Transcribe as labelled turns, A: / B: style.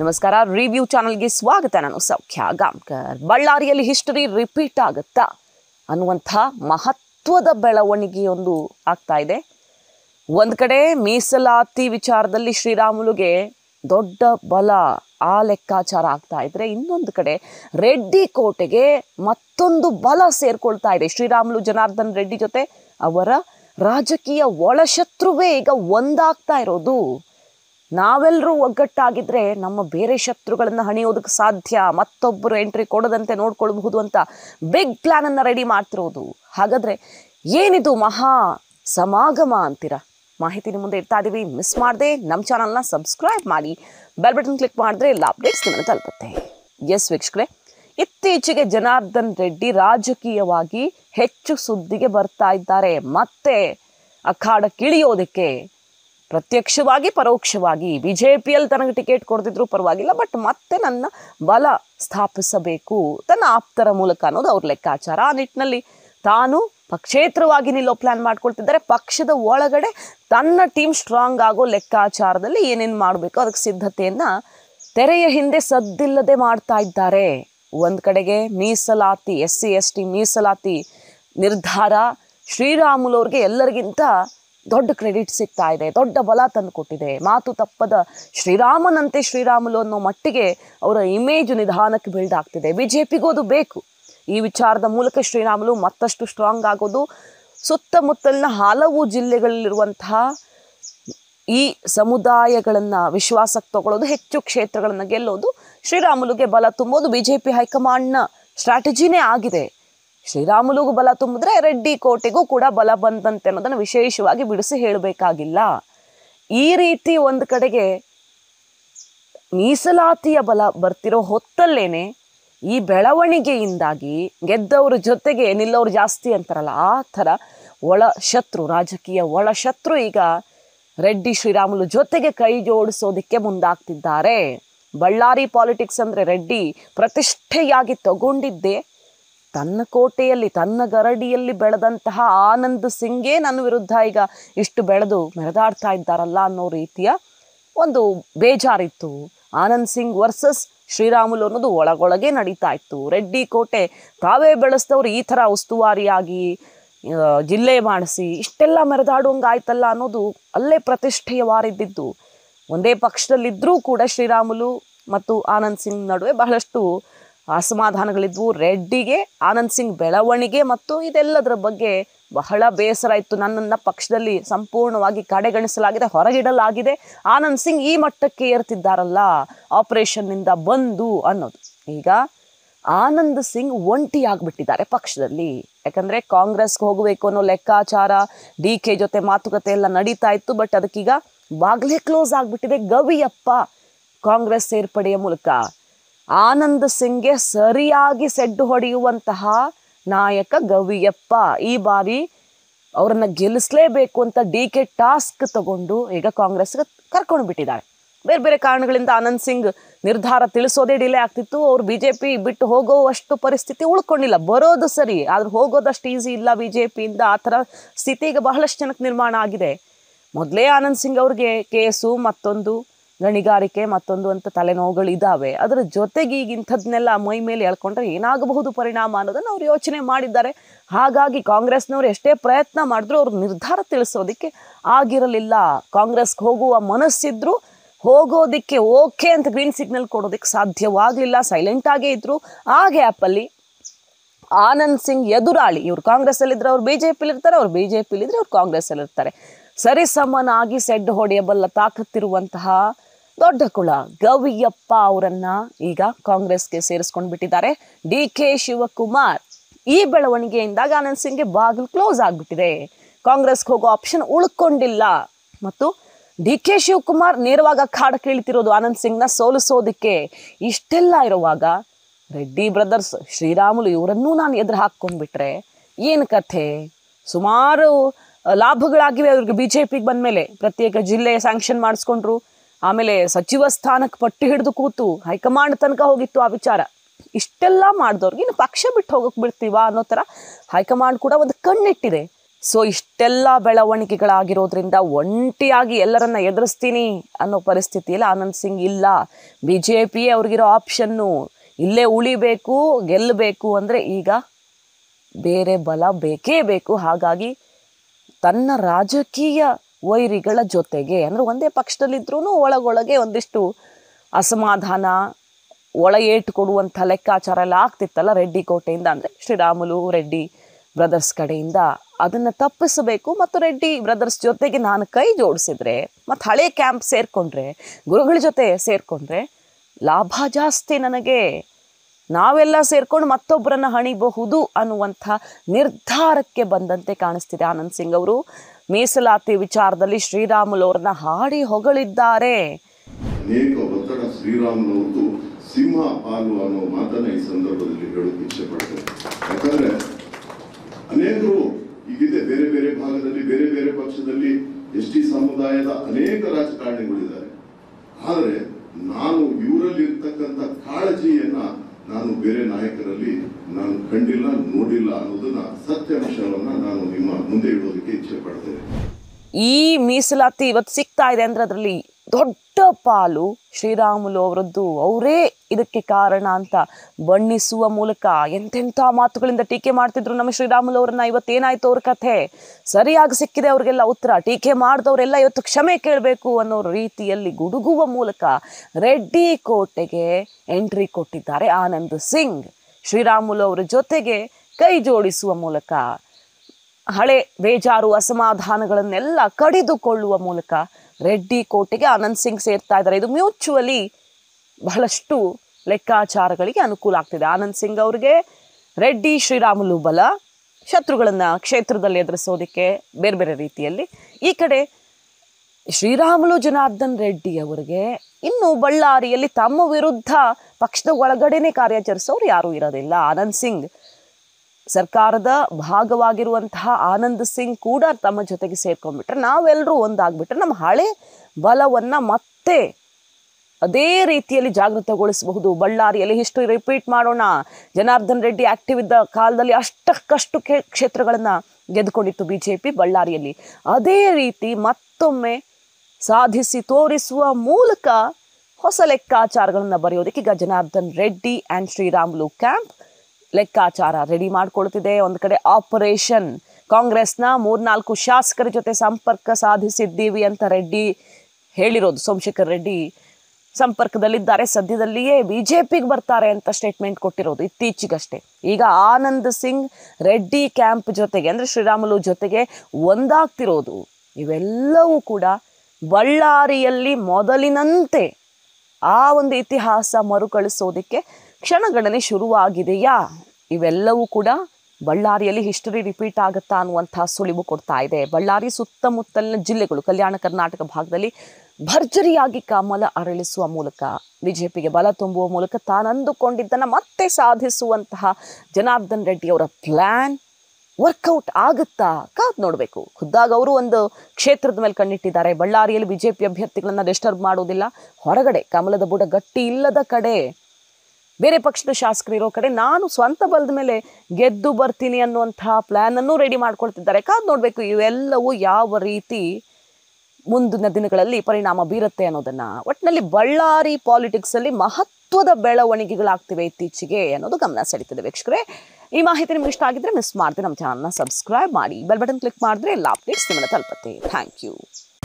A: ನಮಸ್ಕಾರ ರಿವ್ಯೂ ಚಾನಲ್ಗೆ ಸ್ವಾಗತ ನಾನು ಸೌಖ್ಯ ಗಾಂವ್ಕರ್ ಬಳ್ಳಾರಿಯಲ್ಲಿ ಹಿಸ್ಟರಿ ರಿಪೀಟ್ ಆಗುತ್ತಾ ಅನ್ನುವಂಥ ಮಹತ್ವದ ಬೆಳವಣಿಗೆಯೊಂದು ಆಗ್ತಾ ಇದೆ ಒಂದು ಕಡೆ ಮೀಸಲಾತಿ ವಿಚಾರದಲ್ಲಿ ಶ್ರೀರಾಮುಲುಗೆ ದೊಡ್ಡ ಬಲ ಆ ಲೆಕ್ಕಾಚಾರ ಆಗ್ತಾ ಇದ್ರೆ ಇನ್ನೊಂದು ಕಡೆ ರೆಡ್ಡಿ ಕೋಟೆಗೆ ಮತ್ತೊಂದು ಬಲ ಸೇರ್ಕೊಳ್ತಾ ಇದೆ ಶ್ರೀರಾಮುಲು ಜನಾರ್ದನ್ ರೆಡ್ಡಿ ಜೊತೆ ಅವರ ರಾಜಕೀಯ ಒಳಶತ್ರುವೇ ಈಗ ಒಂದಾಗ್ತಾ ಇರೋದು ನಾವೆಲ್ಲರೂ ಒಗ್ಗಟ್ಟಾಗಿದ್ರೆ ನಮ್ಮ ಬೇರೆ ಶತ್ರುಗಳನ್ನು ಹಣಿಯೋದಕ್ಕೆ ಸಾಧ್ಯ ಮತ್ತೊಬ್ಬರು ಎಂಟ್ರಿ ಕೊಡದಂತೆ ನೋಡ್ಕೊಳ್ಬಹುದು ಅಂತ ಬಿಗ್ ಪ್ಲಾನನ್ನು ರೆಡಿ ಮಾಡ್ತಿರೋದು ಹಾಗಾದ್ರೆ ಏನಿದು ಮಹಾ ಸಮಾಗಮ ಅಂತೀರಾ ಮಾಹಿತಿ ನಿಮ್ಮ ಮುಂದೆ ಇರ್ತಾ ಇದೀವಿ ಮಿಸ್ ಮಾಡದೆ ನಮ್ಮ ಚಾನಲ್ನ ಸಬ್ಸ್ಕ್ರೈಬ್ ಮಾಡಿ ಬೆಲ್ ಬಟನ್ ಕ್ಲಿಕ್ ಮಾಡಿದ್ರೆ ಎಲ್ಲ ಅಪ್ಡೇಟ್ಸ್ ನಿಮ್ಮನ್ನು ತಲುಪುತ್ತೆ ಎಸ್ ವೀಕ್ಷಕರೇ ಇತ್ತೀಚೆಗೆ ಜನಾರ್ದನ್ ರೆಡ್ಡಿ ರಾಜಕೀಯವಾಗಿ ಹೆಚ್ಚು ಸುದ್ದಿಗೆ ಬರ್ತಾ ಇದ್ದಾರೆ ಮತ್ತೆ ಅಖಾಡಕ್ಕಿಳಿಯೋದಕ್ಕೆ ಪ್ರತ್ಯಕ್ಷವಾಗಿ ಪರೋಕ್ಷವಾಗಿ ಬಿ ಜೆ ಪಿಯಲ್ಲಿ ತನಗೆ ಟಿಕೆಟ್ ಕೊಡ್ತಿದ್ರು ಪರವಾಗಿಲ್ಲ ಬಟ್ ಮತ್ತೆ ನನ್ನ ಬಲ ಸ್ಥಾಪಿಸಬೇಕು ತನ್ನ ಆಪ್ತರ ಮೂಲಕ ಅನ್ನೋದು ಅವ್ರ ಲೆಕ್ಕಾಚಾರ ಆ ನಿಟ್ಟಿನಲ್ಲಿ ತಾನು ಪಕ್ಷೇತರವಾಗಿ ನಿಲ್ಲೋ ಪ್ಲಾನ್ ಮಾಡ್ಕೊಳ್ತಿದ್ದಾರೆ ಪಕ್ಷದ ಒಳಗಡೆ ತನ್ನ ಟೀಮ್ ಸ್ಟ್ರಾಂಗ್ ಆಗೋ ಲೆಕ್ಕಾಚಾರದಲ್ಲಿ ಏನೇನು ಮಾಡಬೇಕು ಅದಕ್ಕೆ ಸಿದ್ಧತೆಯನ್ನ ತೆರೆಯ ಹಿಂದೆ ಸದ್ದಿಲ್ಲದೆ ಮಾಡ್ತಾ ಇದ್ದಾರೆ ಒಂದು ಕಡೆಗೆ ಮೀಸಲಾತಿ ಎಸ್ ಸಿ ಎಸ್ ಟಿ ಮೀಸಲಾತಿ ನಿರ್ಧಾರ ಶ್ರೀರಾಮುಲು ಅವ್ರಿಗೆ ಎಲ್ಲರಿಗಿಂತ ದೊಡ್ಡ ಕ್ರೆಡಿಟ್ ಸಿಗ್ತಾ ಇದೆ ದೊಡ್ಡ ಬಲ ತಂದು ಕೊಟ್ಟಿದೆ ಮಾತು ತಪ್ಪದ ಶ್ರೀರಾಮನಂತೆ ಶ್ರೀರಾಮುಲು ಅನ್ನೋ ಮಟ್ಟಿಗೆ ಅವರ ಇಮೇಜ್ ನಿಧಾನಕ್ಕೆ ಬಿಲ್ಡ್ ಆಗ್ತಿದೆ ಬಿ ಜೆ ಪಿಗೂ ಅದು ಬೇಕು ಈ ವಿಚಾರದ ಮೂಲಕ ಶ್ರೀರಾಮುಲು ಮತ್ತಷ್ಟು ಸ್ಟ್ರಾಂಗ್ ಆಗೋದು ಸುತ್ತಮುತ್ತಲಿನ ಹಲವು ಜಿಲ್ಲೆಗಳಲ್ಲಿರುವಂತಹ ಈ ಸಮುದಾಯಗಳನ್ನು ವಿಶ್ವಾಸಕ್ಕೆ ತಗೊಳ್ಳೋದು ಹೆಚ್ಚು ಕ್ಷೇತ್ರಗಳನ್ನು ಗೆಲ್ಲೋದು ಶ್ರೀರಾಮುಲುಗೆ ಬಲ ತುಂಬೋದು ಬಿ ಜೆ ಪಿ ಹೈಕಮಾಂಡ್ನ ಸ್ಟ್ರಾಟಜಿನೇ ಆಗಿದೆ ಶ್ರೀರಾಮುಲುಗೂ ಬಲ ತುಂಬಿದ್ರೆ ರೆಡ್ಡಿ ಕೋಟೆಗೂ ಕೂಡ ಬಲ ಬಂದಂತೆ ಅನ್ನೋದನ್ನು ವಿಶೇಷವಾಗಿ ಬಿಡಿಸಿ ಹೇಳಬೇಕಾಗಿಲ್ಲ ಈ ರೀತಿ ಒಂದು ಕಡೆಗೆ ಮೀಸಲಾತಿಯ ಬಲ ಬರ್ತಿರೋ ಹೊತ್ತಲ್ಲೇನೆ ಈ ಬೆಳವಣಿಗೆಯಿಂದಾಗಿ ಗೆದ್ದವ್ರ ಜೊತೆಗೆ ನಿಲ್ಲೋರು ಜಾಸ್ತಿ ಅಂತಾರಲ್ಲ ಆ ಥರ ಒಳ ಶತ್ರು ರಾಜಕೀಯ ಒಳ ಶತ್ರು ಈಗ ರೆಡ್ಡಿ ಶ್ರೀರಾಮುಲು ಜೊತೆಗೆ ಕೈ ಜೋಡಿಸೋದಕ್ಕೆ ಮುಂದಾಗ್ತಿದ್ದಾರೆ ಬಳ್ಳಾರಿ ಪಾಲಿಟಿಕ್ಸ್ ಅಂದರೆ ರೆಡ್ಡಿ ಪ್ರತಿಷ್ಠೆಯಾಗಿ ತಗೊಂಡಿದ್ದೇ ತನ್ನ ಕೋಟೆಯಲ್ಲಿ ತನ್ನ ಗರಡಿಯಲ್ಲಿ ಬೆಳೆದಂತಹ ಆನಂದ್ ಸಿಂಗೇ ನನ್ನ ವಿರುದ್ಧ ಈಗ ಇಷ್ಟು ಬೆಳೆದು ಮೆರೆದಾಡ್ತಾ ಇದ್ದಾರಲ್ಲ ಅನ್ನೋ ರೀತಿಯ ಒಂದು ಬೇಜಾರಿತ್ತು ಆನಂದ್ ಸಿಂಗ್ ವರ್ಸಸ್ ಶ್ರೀರಾಮುಲು ಅನ್ನೋದು ಒಳಗೊಳಗೆ ನಡೀತಾ ಇತ್ತು ರೆಡ್ಡಿ ಕೋಟೆ ತಾವೇ ಬೆಳೆಸಿದವ್ರು ಈ ಥರ ಉಸ್ತುವಾರಿಯಾಗಿ ಆ, ಜಿಲ್ಲೆ ಮಾಡಿಸಿ ಇಷ್ಟೆಲ್ಲ ಮೆರೆದಾಡುವಂಗಾಯ್ತಲ್ಲ ಅನ್ನೋದು ಅಲ್ಲೇ ಪ್ರತಿಷ್ಠೆಯವಾರಿದ್ದಿದ್ದು ಒಂದೇ ಪಕ್ಷದಲ್ಲಿದ್ದರೂ ಕೂಡ ಶ್ರೀರಾಮುಲು ಮತ್ತು ಆನಂದ್ ಸಿಂಗ್ ನಡುವೆ ಬಹಳಷ್ಟು ಅಸಮಾಧಾನಗಳಿದ್ವು ರೆಡ್ಡಿಗೆ ಆನಂದ್ ಸಿಂಗ್ ಬೆಳವಣಿಗೆ ಮತ್ತು ಇದೆಲ್ಲದರ ಬಗ್ಗೆ ಬಹಳ ಬೇಸರ ಇತ್ತು ನನ್ನನ್ನು ಪಕ್ಷದಲ್ಲಿ ಸಂಪೂರ್ಣವಾಗಿ ಕಡೆಗಣಿಸಲಾಗಿದೆ ಹೊರಗಿಡಲಾಗಿದೆ ಆನಂದ್ ಸಿಂಗ್ ಈ ಮಟ್ಟಕ್ಕೆ ಏರ್ತಿದ್ದಾರಲ್ಲ ಆಪರೇಷನ್ನಿಂದ ಬಂದು ಅನ್ನೋದು ಈಗ ಆನಂದ್ ಸಿಂಗ್ ಒಂಟಿಯಾಗ್ಬಿಟ್ಟಿದ್ದಾರೆ ಪಕ್ಷದಲ್ಲಿ ಯಾಕಂದರೆ ಕಾಂಗ್ರೆಸ್ಗೆ ಹೋಗಬೇಕು ಅನ್ನೋ ಲೆಕ್ಕಾಚಾರ ಡಿ ಕೆ ಜೊತೆ ಮಾತುಕತೆ ಎಲ್ಲ ನಡೀತಾ ಇತ್ತು ಬಟ್ ಅದಕ್ಕೀಗ ಬಾಗ್ಲೇ ಕ್ಲೋಸ್ ಆಗಿಬಿಟ್ಟಿದೆ ಗವಿಯಪ್ಪ ಕಾಂಗ್ರೆಸ್ ಸೇರ್ಪಡೆಯ ಮೂಲಕ ಆನಂದ್ ಸಿಂಗ್ಗೆ ಸರಿಯಾಗಿ ಸೆಡ್ಡು ಹೊಡೆಯುವಂತಹ ನಾಯಕ ಗವಿಯಪ್ಪ ಈ ಬಾರಿ ಅವರನ್ನ ಗೆಲ್ಲಿಸಲೇಬೇಕು ಅಂತ ಡಿ ಕೆ ಟಾಸ್ಕ್ ತಗೊಂಡು ಈಗ ಕಾಂಗ್ರೆಸ್ಗೆ ಕರ್ಕೊಂಡು ಬಿಟ್ಟಿದ್ದಾರೆ ಬೇರೆ ಬೇರೆ ಕಾರಣಗಳಿಂದ ಆನಂದ್ ಸಿಂಗ್ ನಿರ್ಧಾರ ತಿಳಿಸೋದೇ ಡಿಲೇ ಆಗ್ತಿತ್ತು ಅವ್ರು ಬಿ ಜೆ ಪಿ ಬಿಟ್ಟು ಹೋಗೋವಷ್ಟು ಪರಿಸ್ಥಿತಿ ಉಳ್ಕೊಂಡಿಲ್ಲ ಬರೋದು ಸರಿ ಆದ್ರೆ ಹೋಗೋದಷ್ಟು ಈಸಿ ಇಲ್ಲ ಬಿ ಜೆ ಪಿಯಿಂದ ಆ ಥರ ಸ್ಥಿತಿ ಈಗ ಬಹಳಷ್ಟು ಜನಕ್ಕೆ ನಿರ್ಮಾಣ ಆಗಿದೆ ಮೊದಲೇ ಆನಂದ್ ಸಿಂಗ್ ಅವ್ರಿಗೆ ಕೇಸು ಮತ್ತೊಂದು ಗಣಿಗಾರಿಕೆ ಮತ್ತೊಂದು ಅಂತ ತಲೆನೋವುಗಳು ಇದ್ದಾವೆ ಅದರ ಜೊತೆಗೆ ಈಗ ಇಂಥದ್ನೆಲ್ಲ ಮೈ ಮೇಲೆ ಎಳ್ಕೊಂಡ್ರೆ ಏನಾಗಬಹುದು ಪರಿಣಾಮ ಅನ್ನೋದನ್ನು ಅವ್ರು ಯೋಚನೆ ಮಾಡಿದ್ದಾರೆ ಹಾಗಾಗಿ ಕಾಂಗ್ರೆಸ್ನವ್ರು ಎಷ್ಟೇ ಪ್ರಯತ್ನ ಮಾಡಿದ್ರು ಅವ್ರ ನಿರ್ಧಾರ ತಿಳಿಸೋದಕ್ಕೆ ಆಗಿರಲಿಲ್ಲ ಕಾಂಗ್ರೆಸ್ಗೆ ಹೋಗುವ ಮನಸ್ಸಿದ್ರು ಹೋಗೋದಕ್ಕೆ ಓಕೆ ಅಂತ ಗ್ರೀನ್ ಸಿಗ್ನಲ್ ಕೊಡೋದಕ್ಕೆ ಸಾಧ್ಯವಾಗಲಿಲ್ಲ ಸೈಲೆಂಟ್ ಆಗೇ ಇದ್ರು ಆ ಗ್ಯಾಪಲ್ಲಿ ಆನಂದ್ ಸಿಂಗ್ ಎದುರಾಳಿ ಇವ್ರು ಕಾಂಗ್ರೆಸ್ಸಲ್ಲಿದ್ದರೆ ಅವ್ರು ಬಿ ಜೆ ಪಿಲಿರ್ತಾರೆ ಅವ್ರು ಬಿ ಜೆ ಪಿಲಿದ್ರೆ ಅವ್ರು ಕಾಂಗ್ರೆಸ್ಸಲ್ಲಿರ್ತಾರೆ ಸರಿಸಮನಾಗಿ ಸೆಡ್ ಹೊಡೆಯಬಲ್ಲ ತಾಕತ್ತಿರುವಂತಹ ದೊಡ್ಡ ಕುಳ ಗವಿಯಪ್ಪ ಅವರನ್ನ ಈಗ ಕಾಂಗ್ರೆಸ್ಗೆ ಸೇರಿಸ್ಕೊಂಡು ಬಿಟ್ಟಿದ್ದಾರೆ ಡಿ ಕೆ ಶಿವಕುಮಾರ್ ಈ ಬೆಳವಣಿಗೆಯಿಂದಾಗ ಆನಂದ್ ಸಿಂಗ್ಗೆ ಬಾಗಿಲು ಕ್ಲೋಸ್ ಆಗಿಬಿಟ್ಟಿದೆ ಕಾಂಗ್ರೆಸ್ಗೆ ಹೋಗೋ ಆಪ್ಷನ್ ಉಳ್ಕೊಂಡಿಲ್ಲ ಮತ್ತು ಡಿ ಕೆ ಶಿವಕುಮಾರ್ ನೇರವಾಗಿ ಅಖಾಡಕ್ಕೆ ಇಳಿತಿರೋದು ಆನಂದ್ ಸಿಂಗ್ನ ಸೋಲಿಸೋದಕ್ಕೆ ಇಷ್ಟೆಲ್ಲ ಇರುವಾಗ ರೆಡ್ಡಿ ಬ್ರದರ್ಸ್ ಶ್ರೀರಾಮುಲು ಇವರನ್ನೂ ನಾನು ಎದುರು ಹಾಕ್ಕೊಂಡ್ಬಿಟ್ರೆ ಏನು ಕಥೆ ಸುಮಾರು ಆ, ಲಾಭಗಳಾಗಿವೆ ಅವ್ರಿಗೆ ಬಿ ಜೆ ಪಿಗೆ ಬಂದಮೇಲೆ ಪ್ರತ್ಯೇಕ ಜಿಲ್ಲೆ ಸ್ಯಾಂಕ್ಷನ್ ಮಾಡಿಸ್ಕೊಂಡ್ರು ಆಮೇಲೆ ಸಚಿವ ಸ್ಥಾನಕ್ಕೆ ಪಟ್ಟಿ ಹಿಡಿದು ಕೂತು ಹೈಕಮಾಂಡ್ ತನಕ ಹೋಗಿತ್ತು ಆ ವಿಚಾರ ಇಷ್ಟೆಲ್ಲ ಮಾಡಿದವ್ರಿಗೆ ಇನ್ನು ಪಕ್ಷ ಬಿಟ್ಟು ಹೋಗಕ್ಕೆ ಬಿಡ್ತೀವಾ ಅನ್ನೋ ಥರ ಹೈಕಮಾಂಡ್ ಕೂಡ ಒಂದು ಕಣ್ಣಿಟ್ಟಿದೆ ಸೊ ಇಷ್ಟೆಲ್ಲ ಬೆಳವಣಿಗೆಗಳಾಗಿರೋದ್ರಿಂದ ಒಂಟಿಯಾಗಿ ಎಲ್ಲರನ್ನ ಎದುರಿಸ್ತೀನಿ ಅನ್ನೋ ಪರಿಸ್ಥಿತಿಯಲ್ಲಿ ಆನಂದ್ ಸಿಂಗ್ ಇಲ್ಲ ಬಿ ಜೆ ಪಿ ಅವ್ರಿಗಿರೋ ಆಪ್ಷನ್ನು ಇಲ್ಲೇ ಉಳಿಬೇಕು ಗೆಲ್ಲಬೇಕು ಅಂದರೆ ಈಗ ಬೇರೆ ಬಲ ಬೇಕೇ ಬೇಕು ಹಾಗಾಗಿ ತನ್ನ ರಾಜಕೀಯ ವೈರಿಗಳ ಜೊತೆಗೆ ಅಂದರೆ ಒಂದೇ ಪಕ್ಷದಲ್ಲಿದ್ರೂ ಒಳಗೊಳಗೆ ಒಂದಿಷ್ಟು ಅಸಮಾಧಾನ ಒಳ ಏಟು ಕೊಡುವಂಥ ಲೆಕ್ಕಾಚಾರ ಎಲ್ಲ ಆಗ್ತಿತ್ತಲ್ಲ ರೆಡ್ಡಿ ಕೋಟೆಯಿಂದ ಅಂದರೆ ಶ್ರೀರಾಮುಲು ರೆಡ್ಡಿ ಬ್ರದರ್ಸ್ ಕಡೆಯಿಂದ ಅದನ್ನು ತಪ್ಪಿಸಬೇಕು ಮತ್ತು ರೆಡ್ಡಿ ಬ್ರದರ್ಸ್ ಜೊತೆಗೆ ನಾನು ಕೈ ಜೋಡಿಸಿದ್ರೆ ಮತ್ತು ಹಳೆ ಕ್ಯಾಂಪ್ ಸೇರಿಕೊಂಡ್ರೆ ಗುರುಗಳ ಜೊತೆ ಸೇರಿಕೊಂಡ್ರೆ ಲಾಭ ಜಾಸ್ತಿ ನನಗೆ ನಾವೆಲ್ಲ ಸೇರ್ಕೊಂಡು ಮತ್ತೊಬ್ಬರನ್ನ ಹಣಿಬಹುದು ಅನ್ನುವಂಥ ನಿರ್ಧಾರಕ್ಕೆ ಬಂದಂತೆ ಕಾಣಿಸ್ತಿದೆ ಆನಂದ್ ಸಿಂಗ್ ಅವರು ಮೀಸಲಾತಿ ವಿಚಾರದಲ್ಲಿ ಶ್ರೀರಾಮುಲು ಅವ್ರನ್ನ ಹಾಡಿ ಹೊಗಳಿದ್ದಾರೆ
B: ಅನೇಕ ಒತ್ತಡ ಶ್ರೀರಾಮನವ್ರದ್ದು ಸಿಂಹ ಪಾಲು ಅನ್ನೋ ಮಾತನ್ನ ಈ ಸಂದರ್ಭದಲ್ಲಿ ಹೇಳೋಕೆ ಇಚ್ಛೆ ಪಡ್ತೇನೆ ಯಾಕಂದ್ರೆ ಅನೇಕರು ಈಗಿದೆ ಬೇರೆ ಬೇರೆ ಭಾಗದಲ್ಲಿ ಬೇರೆ ಬೇರೆ ಪಕ್ಷದಲ್ಲಿ ಎಸ್ ಟಿ ಸಮುದಾಯದ ಅನೇಕ ರಾಜಕಾರಣಿಗಳಿದ್ದಾರೆ ಆದರೆ ನಾನು ಇವರಲ್ಲಿ ಇರ್ತಕ್ಕಂಥ ಕಾಳಜಿಯನ್ನ ನಾನು ಬೇರೆ ನಾಯಕರಲ್ಲಿ ನಾನು ಕಂಡಿಲ್ಲ ನೋಡಿಲ್ಲ ಅನ್ನೋದನ್ನ ಸತ್ಯಾಂಶವನ್ನ ನಾನು ನಿಮ್ಮ ಮುಂದೆ ಇಡೋದಕ್ಕೆ ಇಚ್ಛೆ ಪಡ್ತೇನೆ
A: ಈ ಮೀಸಲಾತಿ ಇವತ್ತು ಸಿಗ್ತಾ ಇದೆ ಅಂದ್ರೆ ಅದರಲ್ಲಿ ದೊಡ್ಡ ಪಾಲು ಶ್ರೀರಾಮುಲು ಅವರದ್ದು ಅವರೇ ಇದಕ್ಕೆ ಕಾರಣ ಅಂತ ಬಣ್ಣಿಸುವ ಮೂಲಕ ಎಂತೆಂಥ ಮಾತುಗಳಿಂದ ಟೀಕೆ ಮಾಡ್ತಿದ್ರು ನಮ್ಮ ಶ್ರೀರಾಮುಲು ಅವ್ರನ್ನ ಇವತ್ತೇನಾಯ್ತು ಅವ್ರ ಕಥೆ ಸರಿಯಾಗಿ ಸಿಕ್ಕಿದೆ ಅವ್ರಿಗೆಲ್ಲ ಉತ್ತರ ಟೀಕೆ ಮಾಡಿದವರೆಲ್ಲ ಇವತ್ತು ಕ್ಷಮೆ ಕೇಳಬೇಕು ಅನ್ನೋ ರೀತಿಯಲ್ಲಿ ಗುಡುಗುವ ಮೂಲಕ ರೆಡ್ಡಿ ಕೋಟೆಗೆ ಎಂಟ್ರಿ ಕೊಟ್ಟಿದ್ದಾರೆ ಆನಂದ್ ಸಿಂಗ್ ಶ್ರೀರಾಮುಲು ಅವರ ಜೊತೆಗೆ ಕೈ ಜೋಡಿಸುವ ಮೂಲಕ ಹಳೆ ಬೇಜಾರು ಅಸಮಾಧಾನಗಳನ್ನೆಲ್ಲ ಕಡಿದುಕೊಳ್ಳುವ ಮೂಲಕ ರೆಡ್ಡಿ ಕೋಟೆಗೆ ಆನಂದ್ ಸಿಂಗ್ ಸೇರ್ತಾ ಇದ್ದಾರೆ ಇದು ಮ್ಯೂಚುವಲಿ ಬಹಳಷ್ಟು ಲೆಕ್ಕಾಚಾರಗಳಿಗೆ ಅನುಕೂಲ ಆಗ್ತಿದೆ ಆನಂದ್ ಸಿಂಗ್ ಅವ್ರಿಗೆ ರೆಡ್ಡಿ ಶ್ರೀರಾಮುಲು ಬಲ ಶತ್ರುಗಳನ್ನು ಕ್ಷೇತ್ರದಲ್ಲಿ ಎದುರಿಸೋದಕ್ಕೆ ಬೇರೆ ಬೇರೆ ರೀತಿಯಲ್ಲಿ ಈ ಕಡೆ ಶ್ರೀರಾಮುಲು ಜನಾರ್ದನ್ ರೆಡ್ಡಿ ಅವರಿಗೆ ಇನ್ನು ಬಳ್ಳಾರಿಯಲ್ಲಿ ತಮ್ಮ ವಿರುದ್ಧ ಪಕ್ಷದ ಒಳಗಡೆನೆ ಕಾರ್ಯಾಚರಿಸೋರು ಯಾರೂ ಇರೋದಿಲ್ಲ ಆನಂದ್ ಸಿಂಗ್ ಸರ್ಕಾರದ ಭಾಗವಾಗಿರುವಂತಹ ಆನಂದ್ ಸಿಂಗ್ ಕೂಡ ತಮ್ಮ ಜೊತೆಗೆ ಸೇರ್ಕೊಂಡ್ಬಿಟ್ರೆ ನಾವೆಲ್ಲರೂ ಒಂದಾಗ್ಬಿಟ್ರೆ ನಮ್ಮ ಹಳೆ ಬಲವನ್ನ ಮತ್ತೆ ಅದೇ ರೀತಿಯಲ್ಲಿ ಜಾಗೃತಗೊಳಿಸಬಹುದು ಬಳ್ಳಾರಿಯಲ್ಲಿ ಹಿಸ್ಟ್ರಿ ರಿಪೀಟ್ ಮಾಡೋಣ ಜನಾರ್ದನ್ ರೆಡ್ಡಿ ಆಕ್ಟಿವ್ ಇದ್ದ ಕಾಲದಲ್ಲಿ ಅಷ್ಟಕ್ಕಷ್ಟು ಕ್ಷೇ ಕ್ಷೇತ್ರಗಳನ್ನು ಗೆದ್ದುಕೊಂಡಿತ್ತು ಬಿ ಜೆ ಪಿ ಬಳ್ಳಾರಿಯಲ್ಲಿ ಅದೇ ರೀತಿ ಮತ್ತೊಮ್ಮೆ ಸಾಧಿಸಿ ತೋರಿಸುವ ಮೂಲಕ ಹೊಸ ಲೆಕ್ಕಾಚಾರಗಳನ್ನು ಬರೆಯೋದಕ್ಕೆ ಈಗ ಜನಾರ್ದನ್ ರೆಡ್ಡಿ ಆ್ಯಂಡ್ ಶ್ರೀರಾಮುಲು ಕ್ಯಾಂಪ್ ಲೆಕ್ಕಾಚಾರ ರೆಡಿ ಮಾಡ್ಕೊಳ್ತಿದೆ ಒಂದು ಕಡೆ ಆಪರೇಷನ್ ಕಾಂಗ್ರೆಸ್ನ ಮೂರ್ನಾಲ್ಕು ಶಾಸಕರ ಜೊತೆ ಸಂಪರ್ಕ ಸಾಧಿಸಿದ್ದೀವಿ ಅಂತ ರೆಡ್ಡಿ ಹೇಳಿರೋದು ಸೋಮಶೇಖರ್ ರೆಡ್ಡಿ ಸಂಪರ್ಕದಲ್ಲಿದ್ದಾರೆ ಸದ್ಯದಲ್ಲಿಯೇ ಬಿ ಜೆ ಪಿಗೆ ಬರ್ತಾರೆ ಅಂತ ಸ್ಟೇಟ್ಮೆಂಟ್ ಕೊಟ್ಟಿರೋದು ಇತ್ತೀಚೆಗಷ್ಟೇ ಈಗ ಆನಂದ್ ಸಿಂಗ್ ರೆಡ್ಡಿ ಕ್ಯಾಂಪ್ ಜೊತೆಗೆ ಅಂದರೆ ಶ್ರೀರಾಮುಲು ಜೊತೆಗೆ ಒಂದಾಗ್ತಿರೋದು ಇವೆಲ್ಲವೂ ಕೂಡ ಬಳ್ಳಾರಿಯಲ್ಲಿ ಮೊದಲಿನಂತೆ ಆ ಒಂದು ಇತಿಹಾಸ ಮರುಕಳಿಸೋದಕ್ಕೆ ಕ್ಷಣಗಣನೆ ಶುರುವಾಗಿದೆಯಾ ಇವೆಲ್ಲವೂ ಕೂಡ ಬಳ್ಳಾರಿಯಲ್ಲಿ ಹಿಸ್ಟರಿ ರಿಪೀಟ್ ಆಗುತ್ತಾ ಅನ್ನುವಂಥ ಸುಳಿವು ಕೊಡ್ತಾ ಇದೆ ಬಳ್ಳಾರಿ ಸುತ್ತಮುತ್ತಲಿನ ಜಿಲ್ಲೆಗಳು ಕಲ್ಯಾಣ ಕರ್ನಾಟಕ ಭಾಗದಲ್ಲಿ ಭರ್ಜರಿಯಾಗಿ ಕಮಲ ಅರಳಿಸುವ ಮೂಲಕ ಬಿಜೆಪಿಗೆ ಬಲ ತುಂಬುವ ಮೂಲಕ ತಾನಂದುಕೊಂಡಿದ್ದನ್ನು ಮತ್ತೆ ಸಾಧಿಸುವಂತಹ ಜನಾರ್ದನ್ ರೆಡ್ಡಿ ಅವರ ಪ್ಲ್ಯಾನ್ ವರ್ಕೌಟ್ ಆಗುತ್ತಾ ಕಾದ್ ನೋಡಬೇಕು ಖುದ್ದಾಗಿ ಅವರು ಒಂದು ಕ್ಷೇತ್ರದ ಮೇಲೆ ಕಣ್ಣಿಟ್ಟಿದ್ದಾರೆ ಬಳ್ಳಾರಿಯಲ್ಲಿ ಬಿಜೆಪಿ ಅಭ್ಯರ್ಥಿಗಳನ್ನ ಡಿಸ್ಟರ್ಬ್ ಮಾಡೋದಿಲ್ಲ ಹೊರಗಡೆ ಕಮಲದ ಬುಡ ಗಟ್ಟಿ ಇಲ್ಲದ ಕಡೆ ಬೇರೆ ಪಕ್ಷದ ಶಾಸಕರು ಇರೋ ಕಡೆ ನಾನು ಸ್ವಂತ ಬಲದ ಮೇಲೆ ಗೆದ್ದು ಬರ್ತೀನಿ ಅನ್ನುವಂತಹ ಪ್ಲ್ಯಾನನ್ನು ರೆಡಿ ಮಾಡ್ಕೊಳ್ತಿದ್ದಾರೆ ಕಾದ್ ನೋಡಬೇಕು ಇವೆಲ್ಲವೂ ಯಾವ ರೀತಿ ಮುಂದಿನ ದಿನಗಳಲ್ಲಿ ಪರಿಣಾಮ ಬೀರುತ್ತೆ ಅನ್ನೋದನ್ನ ಒಟ್ಟಿನಲ್ಲಿ ಬಳ್ಳಾರಿ ಪಾಲಿಟಿಕ್ಸಲ್ಲಿ ಮಹತ್ವದ ಬೆಳವಣಿಗೆಗಳಾಗ್ತಿವೆ ಇತ್ತೀಚೆಗೆ ಅನ್ನೋದು ಗಮನ ಸೆಳೀತದೆ ವೀಕ್ಷಕರೇ ಈ ಮಾಹಿತಿ ನಿಮ್ಗೆ ಇಷ್ಟ ಆಗಿದ್ರೆ ಮಿಸ್ ಮಾಡಿದ್ರೆ ನಮ್ಮ ಚಾನಲ್ನ ಸಬ್ಸ್ಕ್ರೈಬ್ ಮಾಡಿ ಬೆಲ್ ಬಟನ್ ಕ್ಲಿಕ್ ಮಾಡಿದ್ರೆ ಎಲ್ಲ ಅಪ್ಡೇಟ್ಸ್ ನಿಮ್ಮನ್ನ ತಲುಪುತ್ತೆ ಥ್ಯಾಂಕ್ ಯು